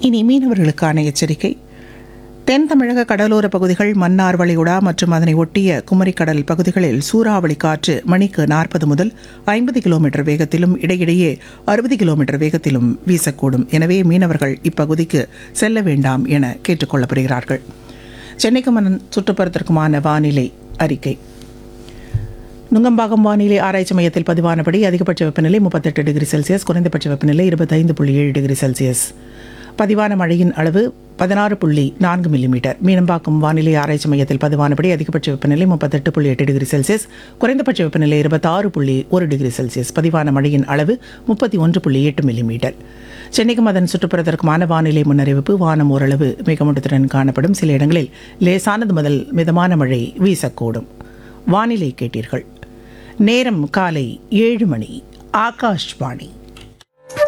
இனி மீனவர்களுக்கான எச்சரிக்கை தென் தமிழக கடலோர பகுதிகள் மன்னார் வளைகுடா மற்றும் அதனை ஒட்டிய குமரிக்கடல் பகுதிகளில் சூறாவளி காற்று மணிக்கு நாற்பது முதல் ஐம்பது கிலோமீட்டர் வேகத்திலும் இடையிடையே அறுபது கிலோமீட்டர் வேகத்திலும் வீசக்கூடும் எனவே மீனவர்கள் இப்பகுதிக்கு செல்ல வேண்டாம் என கேட்டுக்கொள்ளப்படுகிறார்கள் சென்னைக்கு மன்னன் சுற்றுப்புறத்திற்குமான வானிலை அறிக்கை நுங்கம்பாக்கம் வானிலை ஆராய்ச்சி மையத்தில் பதிவானபடி அதிகபட்ச வெப்பநிலை முப்பத்தெட்டு டிகிரி செல்சியஸ் குறைந்தபட்ச வெப்பநிலை இருபத்தைந்து புள்ளி ஏழு டிகிரி செல்சியஸ் பதிவான மழையின் அளவு பதினாறு புள்ளி நான்கு மில்லிமீட்டர் மீனம்பாக்கம் வானிலை ஆராய்ச்சி மையத்தில் பதிவானபடி அதிகபட்ச வெப்பநிலை முப்பத்தெட்டு புள்ளி எட்டு டிகிரி செல்சியஸ் குறைந்தபட்ச வெப்பநிலை இருபத்தாறு புள்ளி ஒரு டிகிரி செல்சியஸ் பதிவான மழையின் அளவு முப்பத்தி ஒன்று புள்ளி எட்டு மில்லிமீட்டர் சென்னைக்கும் அதன் சுற்றுப்புறத்திற்குமான வானிலை முன்னறிவிப்பு வானம் ஓரளவு மிகமுட்டத்துடன் காணப்படும் சில இடங்களில் லேசானது முதல் மிதமான மழை வீசக்கூடும் வானிலை கேட்டீர்கள் நேரம் காலை ஏழு மணி ஆகாஷ்வாணி